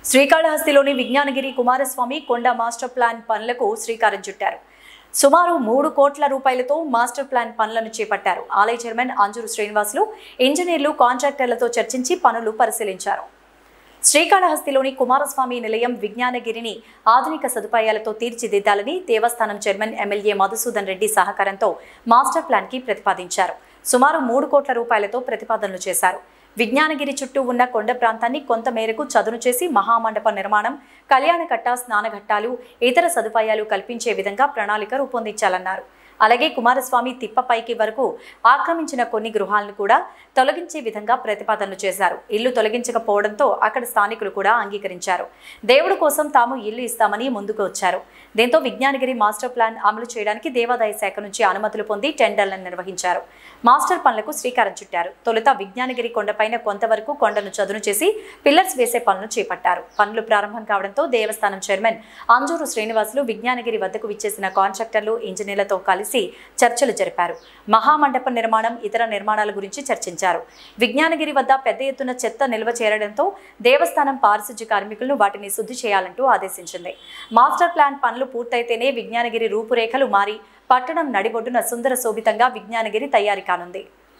శ్రీకాళహస్తిలోని విజ్ఞానగిరి కుమారస్వామి కొండ master plan పనులకు శ్రీకారం చుట్టారు సుమారు మూడు కోట్ల రూపాయలతో మాస్టర్ ప్లాన్ పనులను చేపట్టారు ఆలయ చైర్మన్ అంజూరు శ్రీనివాసులు ఇంజనీర్లు కాంట్రాక్టర్లతో చర్చించి పనులు పరిశీలించారు శ్రీకాళహస్తిలోని కుమారస్వామి నిలయం విజ్ఞానగిరిని ఆధునిక సదుపాయాలతో తీర్చిదిద్దాలని దేవస్థానం చైర్మన్ ఎమ్మెల్యే మధుసూదన్ రెడ్డి సహకారంతో మాస్టర్ ప్లాన్ కి ప్రతిపాదించారు సుమారు మూడు కోట్ల రూపాయలతో ప్రతిపాదనలు చేశారు విజ్ఞానగిరి చుట్టూ ఉన్న కొండ ప్రాంతాన్ని కొంత మేరకు చదును చేసి మహామండప నిర్మాణం కళ్యాణకట్ట స్నానఘట్టాలు ఇతర సదుపాయాలు కల్పించే విధంగా ప్రణాళిక రూపొందించాలన్నారు అలాగే కుమారస్వామి తిప్పపైకి వరకు ఆక్రమించిన కొన్ని గృహాలను కూడా తొలగించే విధంగా ప్రతిపాదనలు చేశారు ఇల్లు తొలగించకపోవడంతో అక్కడ స్థానికులు కూడా అంగీకరించారు దేవుడు కోసం తాము ఇల్లు ఇస్తామని ముందుకు వచ్చారు దీంతో విజ్ఞానగిరి మాస్టర్ ప్లాన్ అమలు చేయడానికి దేవాదాయ శాఖ నుంచి అనుమతులు పొంది టెండర్లను నిర్వహించారు మాస్టర్ పనులకు శ్రీకారం చుట్టారు తొలుత విజ్ఞానగిరి కొండపైన కొంతవరకు కొండను చదును చేసి పిల్లర్స్ వేసే పనులు చేపట్టారు పనులు ప్రారంభం కావడంతో దేవస్థానం చైర్మన్ అంజూరు శ్రీనివాసులు విజ్ఞానగిరి వద్దకు విచ్చేసిన కాంట్రాక్టర్లు ఇంజనీర్లతో కలిసి చర్చలు జరిపారు మహామండప నిర్మాణం ఇతర నిర్మాణాల గురించి చర్చించారు విజ్ఞానగిరి వద్ద పెద్ద ఎత్తున చెత్త నిల్వ చేరడంతో దేవస్థానం పారిశుధ్య కార్మికులను వాటిని శుద్ధి చేయాలంటూ ఆదేశించింది మాస్టర్ ప్లాన్ పనులు పూర్తయితేనే విజ్ఞానగిరి రూపురేఖలు మారి పట్టణం నడిబొడ్డున సుందర శోభితంగా విజ్ఞానగిరి తయారీ కానుంది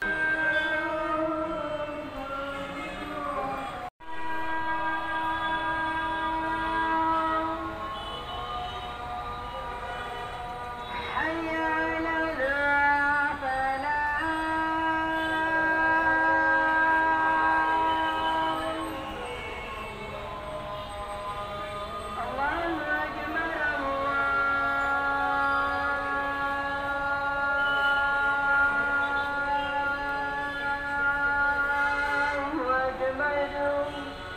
حي على الفلاح الله أكبر الله أكبر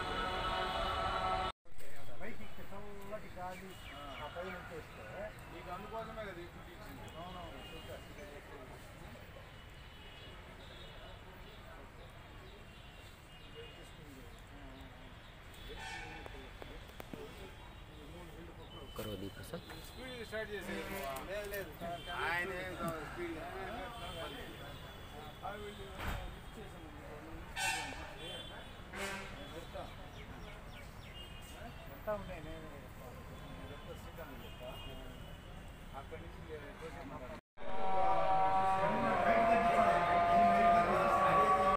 करो दीपा सर అక్కడి నుంచి